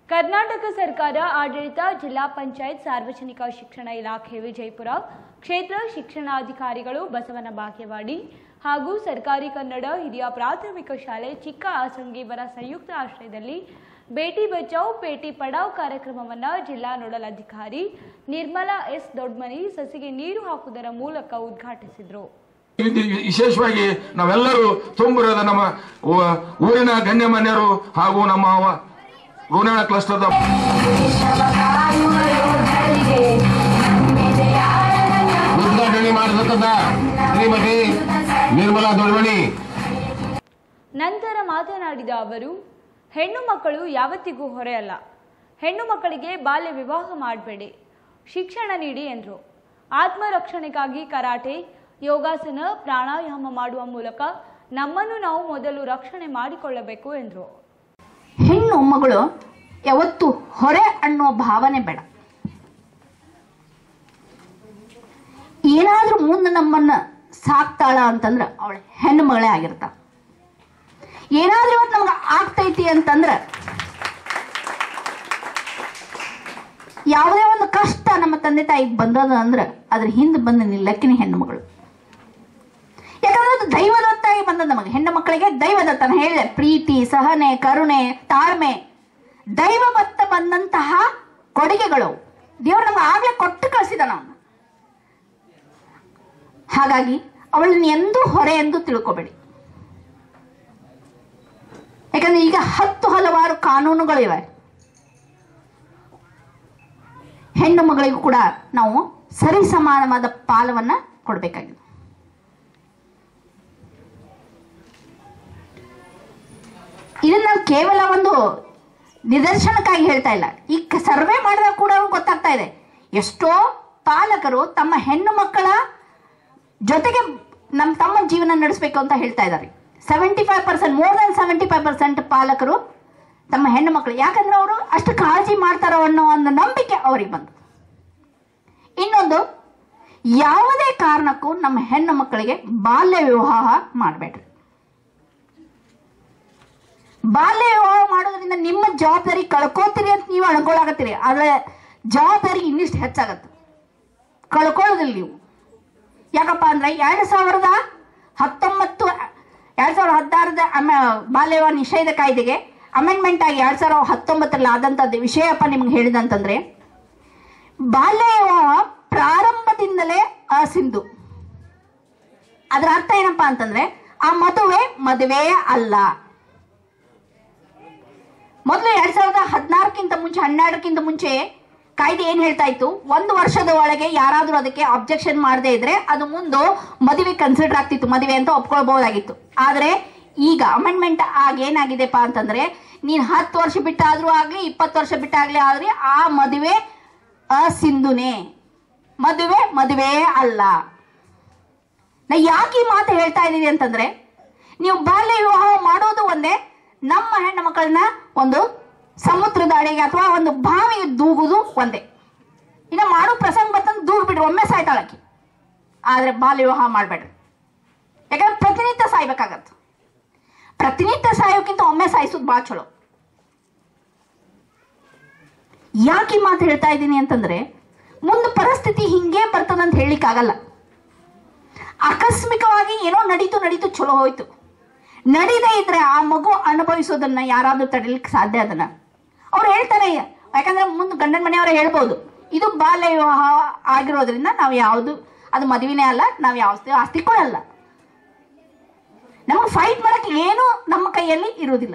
ಕರ್ನಾಟಕ ಸರ್ಕಾರ ಆಡಳಿತ ಜಿಲ್ಲಾ ಪಂಚಾಯತ್ ಸಾರ್ವಜನಿಕ ಶಿಕ್ಷಣ ಇಲಾಖೆ ವಿಜಯಪುರ ಕ್ಷೇತ್ರ ಶಿಕ್ಷಣಾಧಿಕಾರಿಗಳು ಬಸವನ ಬಾಗೇವಾಡಿ ಹಾಗೂ ಸರ್ಕಾರಿ ಕನ್ನಡ ಹಿರಿಯ ಪ್ರಾಥಮಿಕ ಶಾಲೆ ಚಿಕ್ಕ ಆಸಂಗಿವರ ಸಂಯುಕ್ತ ಆಶ್ರಯದಲ್ಲಿ ಬೇಟಿ ಬಚಾವ್ ಬೇಟಿ ಪಡಾವ್ ಕಾರ್ಯಕ್ರಮವನ್ನು ಜಿಲ್ಲಾ ನೋಡಲ್ ಅಧಿಕಾರಿ ನಿರ್ಮಲಾ ಎಸ್ ದೊಡ್ಮನಿ ಸಸಿಗೆ ನೀರು ಹಾಕುವುದರ ಮೂಲಕ ಉದ್ಘಾಟಿಸಿದರು ಇದು ವಿಶೇಷವಾಗಿ ನಾವೆಲ್ಲರೂ ತುಂಬುರದ ನಮ್ಮ ಊ- ಊರಿನ ಗಣ್ಯಮಾನ್ಯರು ಹಾಗೂ ನಮ್ಮ ವ- ಋಣ ಕ್ಲಸ್ಟರ್ದ ಉದ್ಘಾಟನೆ ಮಾಡಿರ್ತಕ್ಕಂಥ ಶ್ರೀಮತಿ ನಿರ್ಮಲಾ ದೊಡ್ಮಣಿ ನಂತರ ಮಾತನಾಡಿದ ಅವರು ಹೆಣ್ಣು ಮಕ್ಕಳು ಯಾವತ್ತಿಗೂ ಹೊರೆಯಲ್ಲ ಹೆಣ್ಣು ಮಕ್ಕಳಿಗೆ ಬಾಲ್ಯ ವಿವಾಹ ಮಾಡಬೇಡಿ ಶಿಕ್ಷಣ ನೀಡಿ ಎಂದರು ಆತ್ಮರಕ್ಷಣೆಗಾಗಿ ಕರಾಟೆ ಯೋಗಾಸನ ಪ್ರಾಣಾಯಾಮ ಮಾಡುವ ಮೂಲಕ ನಮ್ಮನ್ನು ನಾವು ಮೊದಲು ರಕ್ಷಣೆ ಮಾಡಿಕೊಳ್ಳಬೇಕು ಎಂದರು ಹೆಣ್ಣು ಮಗಳು ಯಾವತ್ತು ಹೊರೆ ಅನ್ನೋ ಭಾವನೆ ಬೇಡ ಏನಾದ್ರೂ ಮುಂದೆ ನಮ್ಮನ್ನ ಸಾಕ್ತಾಳ ಅಂತಂದ್ರ ಅವಳ ಹೆಣ್ಣು ಮಗಳೇ ಆಗಿರ್ತಾಳ ಏನಾದ್ರೂ ಇವತ್ತು ನಮ್ಗೆ ಆಗ್ತೈತಿ ಅಂತಂದ್ರ ಯಾವುದೇ ಒಂದು ಕಷ್ಟ ನಮ್ಮ ತಂದೆ ತಾಯಿಗೆ ಬಂದದ ಅಂದ್ರ ಅದ್ರ ಹಿಂದೆ ಬಂದ ನಿಲ್ಲಕ್ಕಿನ ಹೆಣ್ಣು ಮಗಳು ಯಾಕಂದ್ರೆ ಅದು ದೈವದತ್ತಾಗಿ ಬಂದದ ನಮಗೆ ಹೆಣ್ಣು ಮಕ್ಕಳಿಗೆ ದೈವದತ್ತ ನಾನು ಹೇಳಿದೆ ಪ್ರೀತಿ ಸಹನೆ ಕರುಣೆ ತಾಳ್ಮೆ ದೈವದತ್ತ ಬಂದಂತಹ ಕೊಡುಗೆಗಳು ದೇವರು ನಮ್ಗೆ ಆಗ್ಲೇ ಕೊಟ್ಟು ಕಳಿಸಿದ ನಾವು ಹಾಗಾಗಿ ಅವಳನ್ನ ಎಂದೂ ಹೊರೆ ಎಂದು ತಿಳ್ಕೊಬೇಡಿ ಯಾಕಂದ್ರೆ ಈಗ ಹತ್ತು ಹಲವಾರು ಕಾನೂನುಗಳಿವೆ ಹೆಣ್ಣು ಮಗಳಿಗೂ ಕೂಡ ನಾವು ಸರಿ ಸಮಾನವಾದ ಪಾಲವನ್ನ ಕೊಡಬೇಕಾಗಿದೆ ಇದನ್ನ ನಾವು ಕೇವಲ ಒಂದು ನಿದರ್ಶನಕ್ಕಾಗಿ ಹೇಳ್ತಾ ಇಲ್ಲ ಈ ಸರ್ವೆ ಮಾಡಿದಾಗ ಕೂಡ ಗೊತ್ತಾಗ್ತಾ ಇದೆ ಎಷ್ಟೋ ಪಾಲಕರು ತಮ್ಮ ಹೆಣ್ಣು ಮಕ್ಕಳ ಜೊತೆಗೆ ನಮ್ಮ ತಮ್ಮ ಜೀವನ ನಡೆಸಬೇಕು ಅಂತ ಹೇಳ್ತಾ ಇದ್ದಾರೆ seventy five percent more than seventy five percent ಪಾಲಕರು ತಮ್ಮ ಹೆಣ್ಣು ಮಕ್ಕಳು ಯಾಕಂದ್ರೆ ಅವರು ಅಷ್ಟು ಕಾಳಜಿ ಮಾಡ್ತಾರೋ ಅನ್ನೋ ಒಂದು ನಂಬಿಕೆ ಅವರಿಗೆ ಬಂತು ಇನ್ನೊಂದು ಯಾವುದೇ ಕಾರಣಕ್ಕೂ ನಮ್ಮ ಹೆಣ್ಣು ಮಕ್ಕಳಿಗೆ ಬಾಲ್ಯ ವಿವಾಹ ಮಾಡಬೇಡ್ರಿ ಬಾಲ್ಯ ವಿವಾಹ ಮಾಡೋದ್ರಿಂದ ನಿಮ್ಮ ಜವಾಬ್ದಾರಿ ಕಳ್ಕೋತೀರಿ ಅಂತ ನೀವು ಅನ್ಕೊಳಕತ್ತೀರಿ ಆದ್ರೆ ಜವಾಬ್ದಾರಿ ಇನ್ನಿಷ್ಟು ಹೆಚ್ಚಾಗತ್ತೆ ಕಳ್ಕೊಳ್ಳೋದಿಲ್ಲ ನೀವು ಯಾಕಪ್ಪ ಅಂದ್ರೆ ಎರಡ್ ಸಾವಿರದ ಹತ್ತೊಂಬತ್ತು ಎರಡ್ ಸಾವಿರದ ಹದಿನಾರದ ಅಮ ಬಾಲ್ಯ ವಿವಾಹ ನಿಷೇಧ ಕಾಯ್ದೆಗೆ ಅಮೆಂಡ್ಮೆಂಟ್ ಆಗಿ ಎರಡ್ ಸಾವಿರದ ಹತ್ತೊಂಬತ್ತರಲ್ಲಿ ಆದಂತದ್ದು ವಿಷಯಪ್ಪ ನಿಮ್ಗೆ ಹೇಳಿದಂತಂದ್ರೆ ಬಾಲ್ಯ ವಿವಾಹ ಪ್ರಾರಂಭದಿಂದಲೇ ಅಸಿಂಧು ಅದರ ಅರ್ಥ ಏನಪ್ಪಾ ಅಂತಂದ್ರೆ ಆ ಮದುವೆ ಮದುವೆಯೇ ಅಲ್ಲ ಮೊದಲು ಎರಡ್ ಸಾವಿರದ ಹದಿನಾರಕ್ಕಿಂತ ಮುಂಚೆ ಹನ್ನೆರಡಕ್ಕಿಂತ ಮುಂಚೆ ಕಾಯ್ದೆ ಏನ್ ಹೇಳ್ತಾ ಇತ್ತು ಒಂದು ವರ್ಷದ ಒಳಗೆ ಯಾರಾದ್ರೂ ಅದಕ್ಕೆ ಅಬ್ಜೆಕ್ಷನ್ ಮಾಡದೇ ಇದ್ರೆ ಅದು ಮುಂದೆ ಮದುವೆ ಕನ್ಸಿಡರ್ ಆಗ್ತಿತ್ತು ಮದುವೆ ಅಂತ ಒಪ್ಕೊಳ್ಬಹುದಾಗಿತ್ತು ಆದ್ರೆ ಈಗ ಅಮೆಂಡ್ಮೆಂಟ್ ಆಗ ಏನಾಗಿದೆಪ್ಪ ಅಂತಂದ್ರೆ ನೀನ್ ಹತ್ತು ವರ್ಷ ಬಿಟ್ಟಾದ್ರೂ ಆಗ್ಲಿ ಇಪ್ಪತ್ತು ವರ್ಷ ಬಿಟ್ಟಾಗ್ಲಿ ಆದ್ರೆ ಆ ಮದುವೆ ಅಸಿಂಧುನೇ ಮದುವೆ ಮದುವೆಯೇ ಅಲ್ಲ ನಾ ಯಾಕೆ ಈ ಮಾತು ಹೇಳ್ತಾ ಇದ್ದೀವಿ ಅಂತಂದ್ರೆ ನೀವು ಬಾಲ್ಯ ವಿವಾಹ ಮಾಡೋದು ಒಂದೇ ನಮ್ಮ ಹೆಣ್ಣು ಮಕ್ಕಳನ್ನ ಒಂದು ಸಮುದ್ರದ ಅಡೆಗೆ ಅಥವಾ ಒಂದು ಬಾವಿಗೆ ದೂಗುದು ಒಂದೇ ಇನ್ನ ಮಾಡೋ ಪ್ರಸಂಗ ಬರ್ತಂದ್ರೆ ದೂಗ್ ಬಿಡ್ರಿ ಒಮ್ಮೆ ಸಾಯ್ತಾಳಕಿ ಆದ್ರೆ ಬಾಲ್ಯ ವಿವಾಹ ಮಾಡ್ಬೇಡ್ರಿ ಯಾಕಂದ್ರೆ ಪ್ರತಿನಿತ್ಯ ಸಾಯ್ಬೇಕಾಗತ್ತೆ ಪ್ರತಿನಿತ್ಯ ಸಾಯೋಕ್ಕಿಂತ ಒಮ್ಮೆ ಸಾಯಿಸೋದು ಭಾಳ ಚಲೋ ಯಾಕೆ ಈ ಮಾತು ಹೇಳ್ತಾ ಇದ್ದೀನಿ ಅಂತಂದ್ರೆ ಮುಂದೆ ಪರಿಸ್ಥಿತಿ ಹಿಂಗೆ ಬರ್ತದಂತ ಹೇಳಲಿಕ್ಕಾಗಲ್ಲ ಆಕಸ್ಮಿಕವಾಗಿ ಏನೋ ನಡೀತು ನಡೀತು ಚಲೋ ಹೋಯ್ತು ನಡೀದೇ ಇದ್ರೆ ಆ ಮಗು ಅನುಭವಿಸೋದನ್ನ ಯಾರಾದ್ರೂ ತಡಿಲಿಕ್ಕೆ ಸಾಧ್ಯ ಅದನ್ನ ಅವ್ರು ಹೇಳ್ತಾರೆ ಯಾಕಂದ್ರೆ ಮುಂದೆ ಗಂಡನ ಮನೆಯವರೇ ಹೇಳ್ಬೋದು ಇದು ಬಾಲ್ಯ ವಿವಾಹ ಆಗಿರೋದ್ರಿಂದ ನಾವು ಯಾವುದು ಅದು ಮದುವೆನೇ ಅಲ್ಲ ನಾವು ಯಾವ ಆಸ್ತಿ ಕೊಡಲ್ಲ ನಮಗೆ ಫೈಟ್ ಮಾಡಕ್ಕೆ ಏನು ನಮ್ಮ ಕೈಯಲ್ಲಿ ಇರುವುದಿಲ್ಲ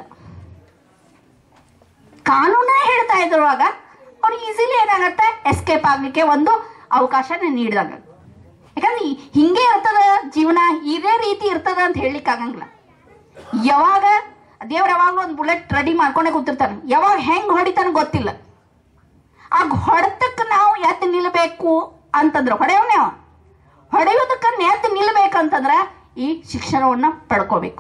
ಕಾನೂನೇ ಹೇಳ್ತಾ ಇದ್ರುವಾಗ ಅವ್ರು ಈಸಿಲಿ ಏನಾಗತ್ತೆ ಎಸ್ಕೇಪ್ ಆಗ್ಲಿಕ್ಕೆ ಒಂದು ಅವಕಾಶನ ನೀಡಿದಾಗ ಯಾಕಂದ್ರೆ ಈ- ಹಿಂಗೆ ಇರ್ತದ ಜೀವನ ಇದೇ ರೀತಿ ಇರ್ತದ ಅಂತ ಹೇಳಲಿಕ್ಕೆ ಆಗಂಗಿಲ್ಲ ಯಾವಾಗ ದೇವ್ರ ಯಾವಾಗಲೂ ಒಂದು ಬುಲೆಟ್ ರೆಡಿ ಮಾಡ್ಕೊಂಡೇ ಕೂತಿರ್ತಾನೆ ಯಾವಾಗ ಹೆಂಗ್ ಹೊಡಿತಾನ ಗೊತ್ತಿಲ್ಲ ಆ ಹೊಡೆತಕ್ಕೆ ನಾವು ಎದ್ದು ನಿಲ್ಬೇಕು ಅಂತಂದ್ರೆ ಹೊಡೆಯವನೇ ಅವ ಹೊಡೆಯೋದಕ್ಕೆ ಎದ್ದು ನಿಲ್ಬೇಕಂತಂದ್ರೆ ಈ ಶಿಕ್ಷಣವನ್ನ ಪಡ್ಕೋಬೇಕು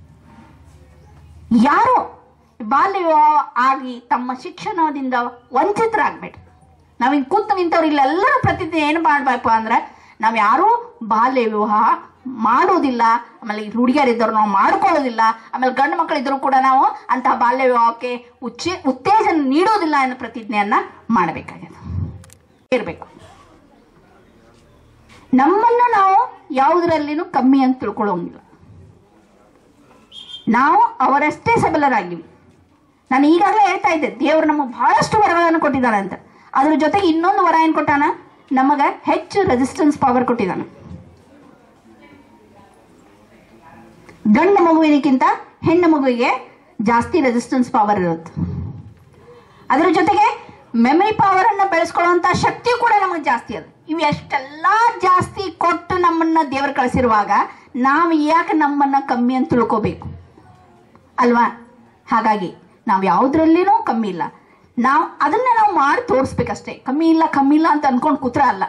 ಯಾರು ಬಾಲ್ಯ ವಿವಾಹ ಆಗಿ ತಮ್ಮ ಶಿಕ್ಷಣದಿಂದ ವಂಚಿತರಾಗ್ಬೇಡ್ರಿ ನಾವ್ ಹಿಂಗ್ ಕೂತು ನಿಂತವ್ರು ಇಲ್ಲೆಲ್ಲರೂ ಪ್ರತಿದಿನ ಏನು ಮಾಡ್ಬೇಕು ಅಂದ್ರೆ ನಾವ್ ಯಾರೂ ಬಾಲ್ಯ ವಿವಾಹ ಮಾಡೋದಿಲ್ಲ ಆಮೇಲೆ ಈ ಹುಡುಗಿಯರಿದ್ದವ್ರು ನಾವು ಮಾಡ್ಕೊಳ್ಳೋದಿಲ್ಲ ಆಮೇಲೆ ಗಂಡು ಮಕ್ಕಳಿದ್ರು ಕೂಡ ನಾವು ಅಂತಹ ಬಾಲ್ಯ ವಿವಾಹಕ್ಕೆ ಉಚ್ಚೆ ಉತ್ತೇಜನ ನೀಡೋದಿಲ್ಲ ಅನ್ನೋ ಪ್ರತಿಜ್ಞೆಯನ್ನ ಮಾಡಬೇಕಾಗಿದೆ ಇರಬೇಕು ನಮ್ಮನ್ನು ನಾವು ಯಾವುದರಲ್ಲಿನೂ ಕಮ್ಮಿ ಅಂತ ತಿಳ್ಕೊಳ್ಳೋಂಗಿಲ್ಲ ನಾವು ಅವರಷ್ಟೇ ಸಬಲರಾಗಿವಿ ನಾನು ಈಗಾಗಲೇ ಹೇಳ್ತಾ ಇದ್ದೆ ದೇವರು ನಮಗೆ ಬಹಳಷ್ಟು ವರಗಳನ್ನು ಕೊಟ್ಟಿದ್ದಾನೆ ಅಂತ ಅದ್ರ ಜೊತೆಗೆ ಇನ್ನೊಂದು ವರ ಏನು ಕೊಟ್ಟಾನ ನಮಗೆ ಹೆಚ್ಚು ರೆಸಿಸ್ಟೆನ್ಸ್ ಪವರ್ ಕೊಟ್ಟಿದ್ದಾನೆ ಗಂಡು ಮಗುವಿನಕ್ಕಿಂತ ಹೆಣ್ಣು ಮಗುವಿಗೆ ಜಾಸ್ತಿ ರೆಸಿಸ್ಟೆನ್ಸ್ ಪವರ್ ಇರುತ್ತೆ ಅದರ ಜೊತೆಗೆ ಮೆಮರಿ ಪವರ್ ಅನ್ನ ಬೆಳೆಸ್ಕೊಳ್ಳುವಂತ ಶಕ್ತಿ ಕೂಡ ನಮಗೆ ಜಾಸ್ತಿ ಅದು ಇವು ಎಷ್ಟೆಲ್ಲ ಜಾಸ್ತಿ ಕೊಟ್ಟು ನಮ್ಮನ್ನ ದೇವರು ಕಳಿಸಿರುವಾಗ ನಾವು ಯಾಕೆ ನಮ್ಮನ್ನ ಕಮ್ಮಿ ಅಂತ ತಿಳ್ಕೋಬೇಕು ಅಲ್ವಾ ಹಾಗಾಗಿ ನಾವು ಯಾವುದ್ರಲ್ಲಿನೂ ಕಮ್ಮಿ ಇಲ್ಲ ನಾವು ಅದನ್ನ ನಾವು ಮಾಡಿ ತೋರಿಸ್ಬೇಕಷ್ಟೇ ಕಮ್ಮಿ ಇಲ್ಲ ಕಮ್ಮಿ ಇಲ್ಲ ಅಂತ ಅನ್ಕೊಂಡು ಕೂತ್ರ ಅಲ್ಲ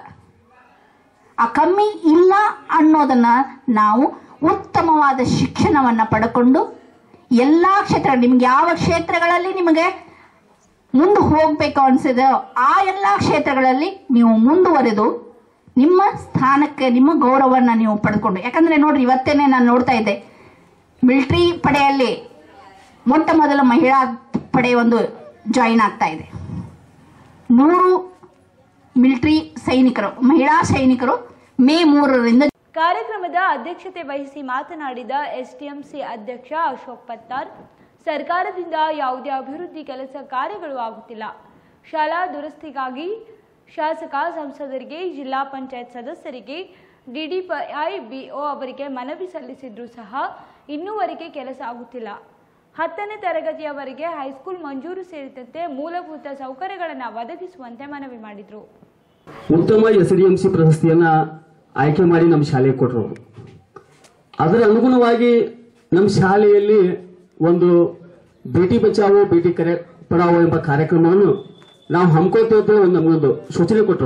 ಆ ಕಮ್ಮಿ ಇಲ್ಲ ಅನ್ನೋದನ್ನ ನಾವು ಉತ್ತಮವಾದ ಶಿಕ್ಷಣವನ್ನ ಪಡ್ಕೊಂಡು ಎಲ್ಲಾ ಕ್ಷೇತ್ರ ನಿಮ್ಗೆ ಯಾವ ಕ್ಷೇತ್ರಗಳಲ್ಲಿ ನಿಮಗೆ ಮುಂದೆ ಹೋಗ್ಬೇಕು ಅನ್ಸಿದೆ ಆ ಎಲ್ಲ ಕ್ಷೇತ್ರಗಳಲ್ಲಿ ನೀವು ಮುಂದುವರೆದು ನಿಮ್ಮ ಸ್ಥಾನಕ್ಕೆ ನಿಮ್ಮ ಗೌರವವನ್ನು ನೀವು ಪಡೆದುಕೊಂಡು ಯಾಕಂದ್ರೆ ನೋಡ್ರಿ ಇವತ್ತೇನೆ ನಾನು ನೋಡ್ತಾ ಇದ್ದೆ ಮಿಲಿಟರಿ ಪಡೆಯಲ್ಲಿ ಮೊಟ್ಟ ಮೊದಲ ಮಹಿಳಾ ಪಡೆ ಒಂದು ಜಾಯಿನ್ ಆಗ್ತಾ ಇದೆ ನೂರು ಮಿಲಿಟರಿ ಸೈನಿಕರು ಮಹಿಳಾ ಸೈನಿಕರು ಮೇ ಮೂರರಿಂದ ಕಾರ್ಯಕ್ರಮದ ಅಧ್ಯಕ್ಷತೆ ವಹಿಸಿ ಮಾತನಾಡಿದ ಎಸ್ಟಿಎಂಸಿ ಅಧ್ಯಕ್ಷ ಅಶೋಕ್ ಪತ್ತಾರ್ ಸರ್ಕಾರದಿಂದ ಯಾವುದೇ ಅಭಿವೃದ್ಧಿ ಕೆಲಸ ಕಾರ್ಯಗಳು ಆಗುತ್ತಿಲ್ಲ ಶಾಲಾ ದುರಸ್ತಿಗಾಗಿ ಶಾಸಕ ಸಂಸದರಿಗೆ ಜಿಲ್ಲಾ ಪಂಚಾಯತ್ ಸದಸ್ಯರಿಗೆ ಡಿಡಿಪಿಐ ಬಿಒ ಅವರಿಗೆ ಮನವಿ ಸಲ್ಲಿಸಿದ್ರೂ ಸಹ ಇನ್ನೂವರೆಗೆ ಕೆಲಸ ಆಗುತ್ತಿಲ್ಲ ಹತ್ತನೇ ತರಗತಿಯವರೆಗೆ ಹೈಸ್ಕೂಲ್ ಮಂಜೂರು ಸೇರಿದಂತೆ ಮೂಲಭೂತ ಸೌಕರ್ಯಗಳನ್ನು ಒದಗಿಸುವಂತೆ ಮನವಿ ಮಾಡಿದರು ಉತ್ತಮ ಎಸ್ ಡಿ ಎಂ ಸಿ ಪ್ರಶಸ್ತಿಯನ್ನ ಆಯ್ಕೆ ಮಾಡಿ ನಮ್ಮ ಶಾಲೆಗೆ ಕೊಟ್ಟರು ಅದರ ಅನುಗುಣವಾಗಿ ನಮ್ಮ ಶಾಲೆಯಲ್ಲಿ ಒಂದು ಬೇಟಿ ಬಚಾವೋ ಬೇಟಿ ಕರೆ ಪಡಾವೋ ಎಂಬ ಕಾರ್ಯಕ್ರಮವನ್ನು ನಾವು ಹಮ್ಕೋತೇವೆ ಒಂದು ನಮಗೊಂದು ಸೂಚನೆ ಕೊಟ್ಟರು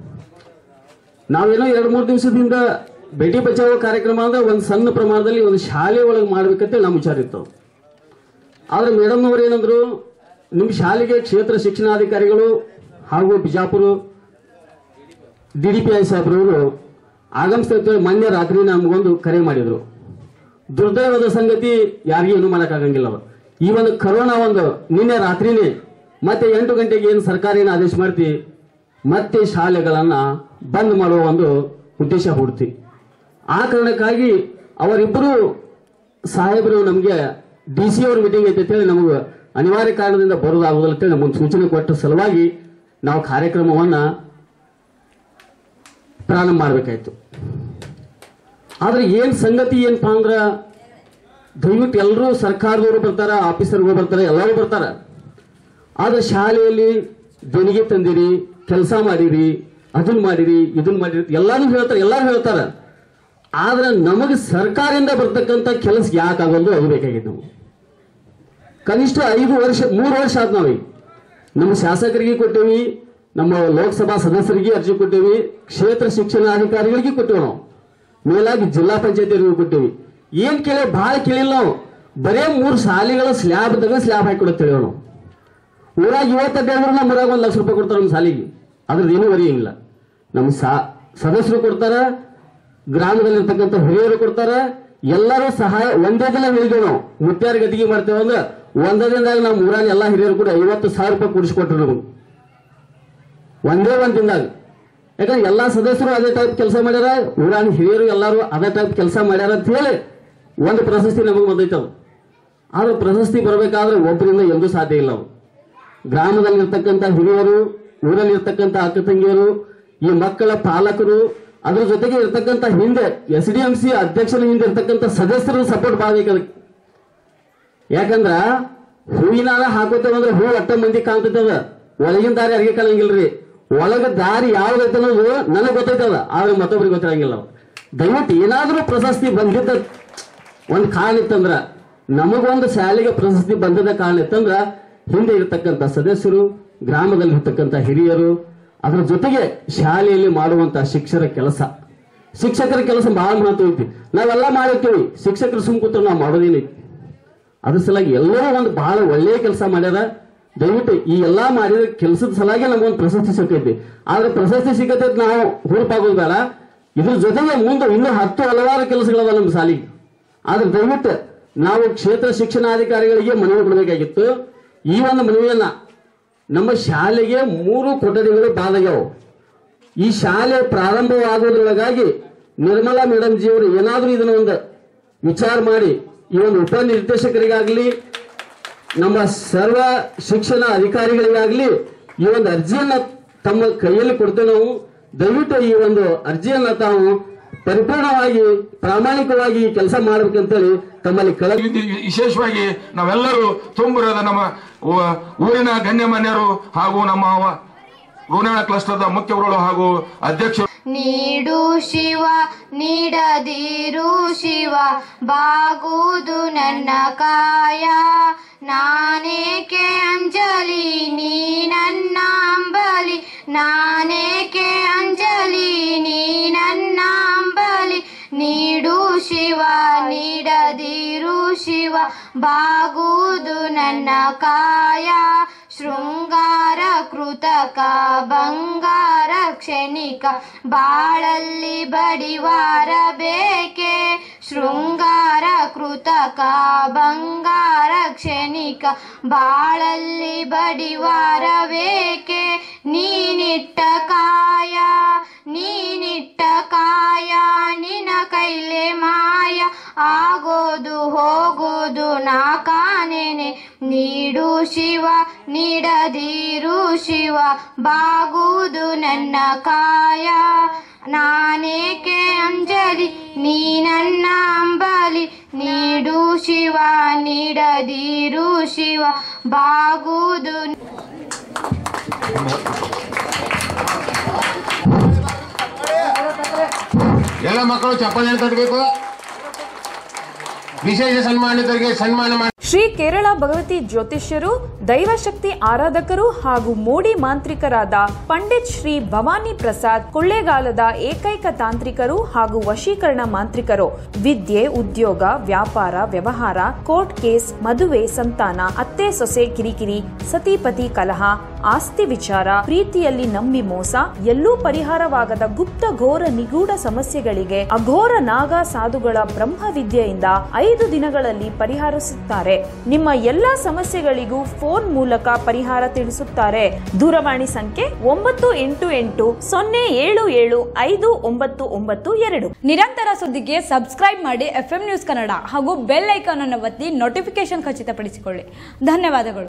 ನಾವೇನೋ ಎರಡು ಮೂರು ದಿವಸದಿಂದ ಬೇಟಿ ಬಚಾವೋ ಕಾರ್ಯಕ್ರಮ ಅಂದ್ರೆ ಒಂದು ಸಣ್ಣ ಪ್ರಮಾಣದಲ್ಲಿ ಒಂದು ಶಾಲೆ ಒಳಗೆ ಮಾಡ್ಬೇಕಂತ ನಮ್ಮ ವಿಚಾರ ಇತ್ತು ಆದ್ರೆ ಮೇಡಮ್ ಅವ್ರು ಏನಂದ್ರು ನಿಮ್ಮ ಶಾಲೆಗೆ ಕ್ಷೇತ್ರ ಶಿಕ್ಷಣಾಧಿಕಾರಿಗಳು ಹಾಗೂ Bijapur D D P I ಸಾಹೇಬ್ರವರು ಆಗಮಿಸ್ತೇವೆ ಮೊನ್ನೆ ರಾತ್ರಿ ನಮಗೊಂದು ಕರೆ ಮಾಡಿದ್ರು ದುರ್ದೈವದ ಸಂಗತಿ ಯಾರಿಗೂ ಏನು ಮಾಡೋಕ್ಕಾಗಂಗಿಲ್ಲ ಅವ. ಈ ಒಂದು ಕರೋನಾ ಒಂದು ನಿನ್ನೆ ರಾತ್ರಿನೇ ಮತ್ತೆ ಎಂಟು ಗಂಟೆಗೆ ಏನು ಸರ್ಕಾರ ಏನು ಆದೇಶ ಮಾಡ್ತಿ ಮತ್ತೆ ಶಾಲೆಗಳನ್ನ ಬಂದ್ ಮಾಡುವ ಒಂದು ಉದ್ದೇಶ ಹುಡ್ತಿ ಆ ಕಾರಣಕ್ಕಾಗಿ ಅವರಿಬ್ಬರು ಸಾಹೇಬರು ನಮಗೆ ಡಿ ಸಿ ಅವ್ರ ಮೀಟಿಂಗ್ ಐತೆ ಅಂತೇಳಿ ನಮಗೆ ಅನಿವಾರ್ಯ ಕಾರಣದಿಂದ ಬರೋದಾಗೋದಿಲ್ಲ ಅಂತೇಳಿ ನಮಗೆ ಸೂಚನೆ ಕೊಟ್ಟ ಸಲುವಾಗಿ ನಾವು ಕಾರ್ಯಕ್ರಮವನ್ನ ಪ್ರಾರಂಭ ಮಾಡಬೇಕಾಯ್ತು ಆದ್ರೆ ಏನ್ ಸಂಗತಿ ಏನಪ್ಪಾ ಅಂದ್ರ ದಯವಿಟ್ಟು ಎಲ್ಲರೂ ಸರ್ಕಾರದವರು ಬರ್ತಾರ ಆಫೀಸರ್ಗಳು ಬರ್ತಾರೆ ಎಲ್ಲರೂ ಬರ್ತಾರ ಆದ್ರೆ ಶಾಲೆಯಲ್ಲಿ ದೇಣಿಗೆ ತಂದಿರಿ ಕೆಲಸ ಮಾಡಿರಿ ಅದನ್ನ ಮಾಡಿರಿ ಇದನ್ನ ಮಾಡಿರಿ ಎಲ್ಲಾನು ಹೇಳ್ತಾರೆ ಎಲ್ಲಾರು ಹೇಳ್ತಾರ ಆದ್ರೆ ನಮಗೆ ಸರ್ಕಾರದಿಂದ ಬರ್ತಕ್ಕಂಥ ಕೆಲಸ ಯಾಕೆ ಆಗೋದು ಅದು ಬೇಕಾಗಿತ್ತು ನಾವು ಕನಿಷ್ಠ ಐದು ವರ್ಷ ಮೂರು ವರ್ಷ ಆದ್ ನಾವೀಗ ನಮ್ಮ ಶಾಸಕರಿಗೆ ಕೊಟ್ಟೇವಿ ನಮ್ಮ ಲೋಕಸಭಾ ಸದಸ್ಯರಿಗೆ ಅರ್ಜಿ ಕೊಟ್ಟೇವಿ ಕ್ಷೇತ್ರ ಶಿಕ್ಷಣಾಧಿಕಾರಿಗಳಿಗೆ ಕೊಟ್ಟೇವಿ ನಾವು ಮೇಲಾಗಿ ಜಿಲ್ಲಾ ಪಂಚಾಯತಿಯವರಿಗೆ ಕೊಟ್ಟೇವಿ ಏನ್ ಕೇಳಿ ಬಹಳ ಕೇಳಿಲ್ಲ ನಾವು ಬರೇ ಮೂರು ಶಾಲೆಗಳ ಸ್ಲ್ಯಾಬ್ ತೆಗೆದು ಸ್ಲ್ಯಾಬ್ ಹಾಕಿ ಕೊಡುತ್ತೇವೆ ನಾವು ಊರಾಗ ಇವತ್ತು ಅಡ್ಡಾಡಿದ್ರೆ ನಮ್ಮ ಊರಾಗ ಒಂದು ಲಕ್ಷ ರೂಪಾಯಿ ಕೊಡ್ತಾರೆ ನಮ್ಮ ಶಾಲೆಗೆ ಅದ್ರದ್ದು ಏನೂ ವರಿಯಂಗಿಲ್ಲ ನಮ್ಮ ಸಾ ಸದಸ್ಯರು ಕೊಡ್ತಾರ ಗ್ರಾಮದಲ್ಲಿರ್ತಕ್ಕಂಥ ಹಿರಿಯರು ಕೊಡ್ತಾರ ಎಲ್ಲರೂ ಸಹಾಯ ಒಂದೇ ದಿನ ಹೇಳಿದ್ದೇವೆ ನಾವು ಮುತ್ಯಾರ ಗತಿಗೆ ಮಾಡ್ತೇವೆ ಅಂದ್ರೆ ಒಂದೇ ದಿನದಾಗ ನಮ್ಮ ಊರಾಗ ಎಲ್ಲ ಹಿರಿಯರು ಕೂಡ ಐವತ್ತು ಸಾವಿರ ರೂಪಾಯಿ ಕೊಡಿಸ್ಕೊಟ್ರು ನಮಗೆ ಒಂದೇ ಒಂದ್ ದಿನದಾಗ ಯಾಕಂದ್ರೆ ಎಲ್ಲಾ ಸದಸ್ಯರು ಅದೇ ಟೈಪ್ ಕೆಲಸ ಮಾಡ್ಯಾರ ಊರಾನ ಹಿರಿಯರು ಎಲ್ಲರೂ ಅದೇ ಟೈಪ್ ಕೆಲಸ ಮಾಡ್ಯಾರ ಅಂತ ಹೇಳಿ ಒಂದು ಪ್ರಶಸ್ತಿ ನಮಗೆ ಬಂದೈತವ ಆದ್ರೆ ಪ್ರಶಸ್ತಿ ಬರಬೇಕಾದ್ರೆ ಒಬ್ಬರಿಂದ ಎಂದೂ ಸಾಧ್ಯ ಇಲ್ಲ ಅವು ಗ್ರಾಮದಲ್ಲಿರ್ತಕ್ಕಂಥ ಹಿರಿಯರು ಊರಲ್ಲಿರ್ತಕ್ಕಂಥ ಅಕ್ಕ ತಂಗಿಯರು ಈ ಮಕ್ಕಳ ಪಾಲಕರು ಅದ್ರ ಜೊತೆಗೆ ಇರ್ತಕ್ಕಂಥ ಹಿಂದೆ ಎಸ್ ಡಿ ಎಂ ಸಿ ಅಧ್ಯಕ್ಷರ ಹಿಂದೆ ಇರ್ತಕ್ಕಂಥ ಸದಸ್ಯರು ಸಪೋರ್ಟ್ ಮಾಡಬೇಕು ಅದಕ್ಕೆ ಯಾಕಂದ್ರ ಹೂವಿನ ಹಾರ ಹಾಕೋತೇವೆ ಅಂದ್ರೆ ಹೂ ಒಟ್ಟ ಮಂದಿ ಕಾಣ್ತೈತದ ಒಳಗಿನ ದಾರಿ ಅರ್ಗೆ ಕಾಣಂಗಿಲ್ರಿ ಒಳಗ ದಾರಿ ಯಾವ್ದೈತೆ ಅನ್ನೋದು ನನಗೆ ಗೊತ್ತೈತದ ಆದ್ರೆ ಮತ್ತೊಬ್ರಿಗೆ ಗೊತ್ತಿರಂಗಿಲ್ಲ ಅವು. ದಯವಿಟ್ಟು ಏನಾದ್ರೂ ಪ್ರಶಸ್ತಿ ಬಂದಿದ್ದ ಒಂದ್ ಕಾರಣ ಇತ್ತಂದ್ರ ನಮಗೊಂದು ಶಾಲೆಗೆ ಪ್ರಶಸ್ತಿ ಬಂದದ ಕಾರಣ ಇತ್ತಂದ್ರ ಹಿಂದೆ ಇರತಕ್ಕಂತ ಸದಸ್ಯರು ಗ್ರಾಮದಲ್ಲಿ ಇರ್ತಕ್ಕಂಥ ಹಿರಿಯರು ಅದರ ಜೊತೆಗೆ ಶಾಲೆಯಲ್ಲಿ ಮಾಡುವಂತ ಶಿಕ್ಷಕರ ಕೆಲಸ ಶಿಕ್ಷಕರ ಕೆಲಸ ಬಹಳ ಮಹತ್ವ ಐತಿ ನಾವೆಲ್ಲ ಮಾಡಿರ್ತೀವಿ ಶಿಕ್ಷಕರು ಸುಮ್ ಕೂತ್ರು ನಾವು ಮಾಡೋದೇನೈತಿ ಅದ್ರ ಸಲುವಾಗಿ ಎಲ್ಲರೂ ಒಂದು ಬಹಳ ಒಳ್ಳೆಯ ಕೆಲಸ ಮಾಡ್ಯಾರ ದಯವಿಟ್ಟು ಈ ಎಲ್ಲಾ ಮಾಡಿದ ಕೆಲಸದ ಸಲಾಗಿ ನಮಗೊಂದು ಪ್ರಶಸ್ತಿ ಸಿಕ್ಕೈತಿ ಆದ್ರೆ ಪ್ರಶಸ್ತಿ ಸಿಕ್ಕತೈತಿ ನಾವು ಹುರುಪಾಗೋದು ಬೇಡ ಇದ್ರ ಜೊತೆಗೆ ಮುಂದೆ ಇನ್ನೂ ಹತ್ತು ಹಲವಾರು ಕೆಲಸಗಳದ ನಮ್ಮ ಶಾಲೆಗೆ ಆದ್ರೆ ದಯವಿಟ್ಟು ನಾವು ಕ್ಷೇತ್ರ ಶಿಕ್ಷಣಾಧಿಕಾರಿಗಳಿಗೆ ಮನವಿ ಕೊಡಬೇಕಾಗಿತ್ತು ಈ ಒಂದು ಮನವಿಯನ್ನ ನಮ್ಮ ಶಾಲೆಗೆ ಮೂರು ಕೊಠಡಿಗಳು ಬಾದಾಗ್ಯಾವು ಈ ಶಾಲೆ ಪ್ರಾರಂಭವಾಗುವುದರೊಳಗಾಗಿ ನಿರ್ಮಲಾ ಮೇಡಮ್ ಜಿಯವರು ಏನಾದರೂ ಇದನ್ನ ಒಂದು ವಿಚಾರ ಮಾಡಿ ಈ ಒಂದು ಉಪನಿರ್ದೇಶಕರಿಗಾಗಲಿ ನಮ್ಮ ಸರ್ವ ಶಿಕ್ಷಣ ಅಧಿಕಾರಿಗಳಿಗಾಗಲಿ ಈ ಒಂದು ಅರ್ಜಿಯನ್ನ ತಮ್ಮ ಕೈಯಲ್ಲಿ ಕೊಡ್ತೇವೆ ನಾವು ದಯವಿಟ್ಟು ಈ ಒಂದು ಅರ್ಜಿಯನ್ನ ತಾವು ಪರಿಪೂರ್ಣವಾಗಿ ಪ್ರಾಮಾಣಿಕವಾಗಿ ಕೆಲಸ ಮಾಡ್ಬೇಕಂತೇಳಿ ತಮ್ಮಲ್ಲಿ ಕಳ ಇದು ವಿಶೇಷವಾಗಿ ನಾವೆಲ್ಲರೂ ತುಂಬರದ ನಮ್ಮ ಊ- ಊರಿನ ಗಣ್ಯಮಾನ್ಯರು ಹಾಗೂ ನಮ್ಮ ವ- ಋಣ ಕ್ಲಸ್ಟರ್ದ ಮುಖ್ಯಗಳು ಹಾಗೂ ಅಧ್ಯಕ್ಷರು ನೀಡು ಶಿವ ನೀಡದಿರು ಶಿವ ಬಾಗುವುದು ನನ್ನ ಕಾಯ ನಾನೇಕೆ ಅಂಜಲಿ ನೀ ನನ್ನ ಅಂಬಲಿ ನಾನೇಕೆ ಅಂಜಲಿ ನೀ ನನ್ನ ಅಂಬಲಿ ನೀಡು ಶಿವ ನೀಡದಿರು ಶಿವ ಬಾಗುವುದು ನನ್ನ ಕಾಯ ಶೃಂಗಾರ ಕೃತಕ ಬಂಗಾರ ಕ್ಷಣಿಕ ಬಾಳಲ್ಲಿ ಬಡಿವಾರ ಬೇಕೆ ಶೃಂಗಾರ ಕೃತಕ ಬಂಗಾರ ಕ್ಷಣಿಕ ಬಾಳಲ್ಲಿ ಬಡಿವಾರ ಬೇಕೆ ನೀನಿಟ್ಟ ಕಾಯ ನೀನಿಟ್ಟ ಕಾಯ ನಿನ ಕೈಲೆ ಮಾಯ ಆಗೋದು ಹೋಗೋದು ನಾ ಕಾಣೆನೆ ನೀಡು ಶಿವ ನೀಡದಿರು ಶಿವ ಬಾಗುವುದು ನನ್ನ ಕಾಯ ನಾನೇಕೆ ಅಂಜಲಿ ನೀ ನನ್ನ ಅಂಬಲಿ ನೀಡು ಶಿವ ನೀಡದಿರು ಶಿವ ಬಾಗುವುದು ಎಲ್ಲ ಮಕ್ಕಳು ಚಪ್ಪಾಳೆ ತಟ್ಟಬೇಕು ವಿಶೇಷ ಸನ್ಮಾನಿತರಿಗೆ ಸನ್ಮಾನ ಮಾಡಿ ಶ್ರೀ ಕೇರಳ ಭಗವತಿ ಜ್ಯೋತಿಷ್ಯರು ದೈವಶಕ್ತಿ ಆರಾಧಕರು ಹಾಗೂ ಮೋಡಿ ಮಾಂತ್ರಿಕರಾದ ಪಂಡಿತ್ ಶ್ರೀ ಭವಾನಿ ಪ್ರಸಾದ್ ಕೊಳ್ಳೇಗಾಲದ ಏಕೈಕ ತಾಂತ್ರಿಕರು ಹಾಗೂ ವಶೀಕರಣ ಮಾಂತ್ರಿಕರು ವಿದ್ಯೆ ಉದ್ಯೋಗ ವ್ಯಾಪಾರ ವ್ಯವಹಾರ ಕೋರ್ಟ್ ಕೇಸ್ ಮದುವೆ ಸಂತಾನ ಅತ್ತೆ ಸೊಸೆ ಕಿರಿಕಿರಿ ಸತಿಪತಿ ಕಲಹ ಆಸ್ತಿ ವಿಚಾರ ಪ್ರೀತಿಯಲ್ಲಿ ನಂಬಿ ಮೋಸ ಎಲ್ಲೂ ಪರಿಹಾರವಾಗದ ಗುಪ್ತ ಘೋರ ನಿಗೂಢ ಸಮಸ್ಯೆಗಳಿಗೆ ಅಘೋರ ನಾಗ ಸಾಧುಗಳ ಬ್ರಹ್ಮ ವಿದ್ಯೆಯಿಂದ ಐದು ದಿನಗಳಲ್ಲಿ ಪರಿಹರಿಸುತ್ತಾರೆ ನಿಮ್ಮ ಎಲ್ಲಾ ಸಮಸ್ಯೆಗಳಿಗೂ ಫೋನ್ ಮೂಲಕ ಪರಿಹಾರ ತಿಳಿಸುತ್ತಾರೆ ದೂರವಾಣಿ ಸಂಖ್ಯೆ ಒಂಬತ್ತು ಎಂಟು ಎಂಟು ಸೊನ್ನೆ ಏಳು ಏಳು ಐದು ಒಂಬತ್ತು ಒಂಬತ್ತು ಎರಡು ನಿರಂತರ ಸುದ್ದಿಗೆ ಸಬ್ಸ್ಕ್ರೈಬ್ ಮಾಡಿ ಎಫ್ ನ್ಯೂಸ್ ಕನ್ನಡ ಹಾಗೂ ಬೆಲ್ ಐಕಾನ್ ಅನ್ನು ಒತ್ತಿ ನೋಟಿಫಿಕೇಶನ್ ಖಚಿತಪಡಿಸಿಕೊಳ್ಳಿ ಧನ್ಯವಾದಗಳು